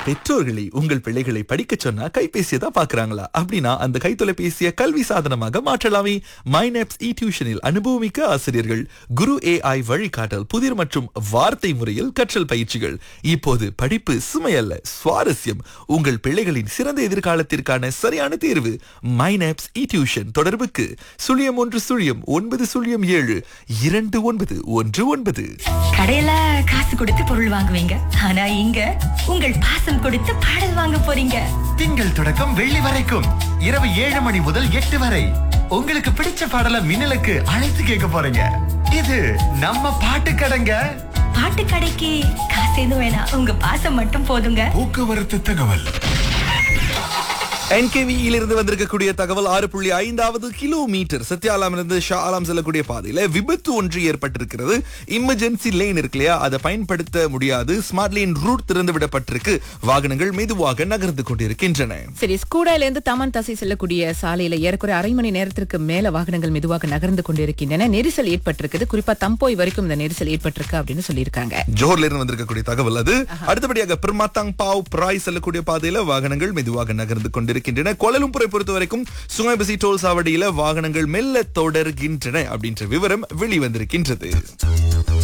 பெற்றோர்களை உங்கள் பிள்ளைகளை படிக்க சொன்னா கைபேசியை தான் பாக்குறாங்களா அப்படின்னா அந்த கைத்தொலைபேசியை கல்வி சாதனமாக மாற்றலாமே மைனப்ஸ் இ டியூஷனில் அனுபவமிக்க ஆசிரியர்கள் குரு ஏஐ வழிகாட்டல் புதிர் மற்றும் வார்த்தை முறையில் கற்றல் பயிற்சிகள் இப்போது படிப்பு சுமையல்ல சுவாரஸ்யம் உங்கள் பிள்ளைகளின் சிறந்த எதிர்காலத்திற்கான சரியான தேர்வு மைனப்ஸ் இ டியூஷன் தொடர்புக்கு சுழியம் ஒன்று சுழியம் ஒன்பது சுழியம் ஏழு இரண்டு ஒன்பது ஒன்று ஒன்பது கடையில காசு கொடுத்து பொருள் வாங்குவீங்க ஆனா இங்க உங்கள் பாசம் கொடுத்து பாடல் வாங்க போறீங்க திங்கள் தொடக்கம் வெள்ளி வரைக்கும் இரவு ஏழு மணி முதல் எட்டு வரை உங்களுக்கு பிடிச்ச பாடல மின்னலுக்கு அழைத்து கேட்க போறீங்க இது நம்ம பாட்டு கடைங்க பாட்டு கடைக்கு காசு எதுவும் வேணாம் உங்க பாசம் மட்டும் போதுங்க போக்குவரத்து தகவல் என்கேவியில் இருந்து வந்திருக்கக்கூடிய தகவல் ஆறு புள்ளி ஐந்தாவது கிலோமீட்டர் சத்யாலாம் இருந்து ஷா ஆலாம் செல்லக்கூடிய பாதையில விபத்து ஒன்று ஏற்பட்டிருக்கிறது இமர்ஜென்சி லேன் இருக்கு இல்லையா அதை பயன்படுத்த முடியாது ஸ்மார்ட் லேன் ரூட் திறந்து விடப்பட்டிருக்கு வாகனங்கள் மெதுவாக நகர்ந்து கொண்டிருக்கின்றன சரி ஸ்கூடால இருந்து தமன் தசை செல்லக்கூடிய சாலையில ஏறக்குறை அரை மணி நேரத்திற்கு மேல வாகனங்கள் மெதுவாக நகர்ந்து கொண்டிருக்கின்றன நெரிசல் ஏற்பட்டிருக்குது குறிப்பா தம்போய் வரைக்கும் இந்த நெரிசல் ஏற்பட்டிருக்கு அப்படின்னு சொல்லியிருக்காங்க ஜோஹர்ல இருந்து வந்திருக்கக்கூடிய தகவல் அது அடுத்தபடியாக பிரமாத்தாங் பாவ் பிராய் செல்லக்கூடிய பாதையில வாகனங்கள் மெதுவாக நகர்ந்து கொண்டிருக்கின்றன கோலலும்புரை பொறுத்த வரைக்கும் சுங்கைபசி டோல் சாவடியில வாகனங்கள் மெல்ல தொடர்கின்றன அப்படின்ற விவரம் வெளிவந்திருக்கின்றது